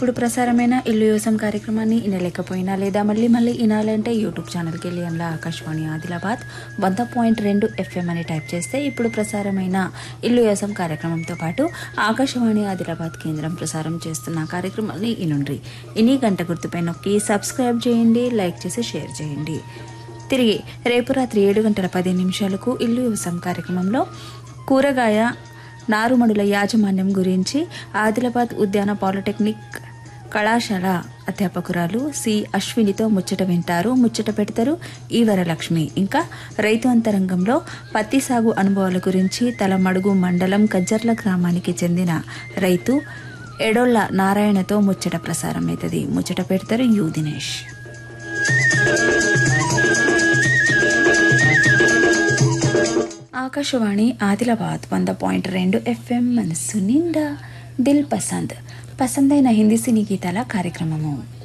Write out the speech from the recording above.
ఇప్పుడు ప్రసారమైన ఇల్లు యోసం కార్యక్రమాన్ని వినలేకపోయినా లేదా మళ్ళీ మళ్ళీ వినాలంటే యూట్యూబ్ ఛానల్కి వెళ్ళి అందులో ఆకాశవాణి ఆదిలాబాద్ వంద పాయింట్ రెండు ఎఫ్ఎం అని టైప్ చేస్తే ఇప్పుడు ప్రసారమైన ఇల్లు యోసం కార్యక్రమంతో పాటు ఆకాశవాణి ఆదిలాబాద్ కేంద్రం ప్రసారం చేస్తున్న కార్యక్రమాన్ని ఇనుండ్రి ఇని గంట గుర్తుపై నొక్కి సబ్స్క్రైబ్ చేయండి లైక్ చేసి షేర్ చేయండి తిరిగి రేపు రాత్రి ఏడు గంటల పది నిమిషాలకు ఇల్లు యువసం కార్యక్రమంలో కూరగాయ నారుమడుల యాజమాన్యం గురించి ఆదిలాబాద్ ఉద్యాన పాలిటెక్నిక్ కళాశాల అధ్యాపకురాలు సి అశ్వినితో ముచ్చట వింటారు ముచ్చట పెడతారు ఈ వరలక్ష్మి ఇంకా రైతు అంతరంగంలో పత్తి సాగు అనుభవాల గురించి తలమడుగు మండలం కజ్జర్ల గ్రామానికి చెందిన రైతు ఎడొల్ల నారాయణతో ముచ్చట ప్రసారం అవుతుంది ముచ్చట పెడతారు యు దినేష్ ఆకాశవాణి ఆదిలాబాద్ వంద పాయింట్ రెండు ఎఫ్ఎం మనస్సు నిండా దిల్ పసంద్ పసందైన హిందీ సినీ గీతాల కార్యక్రమము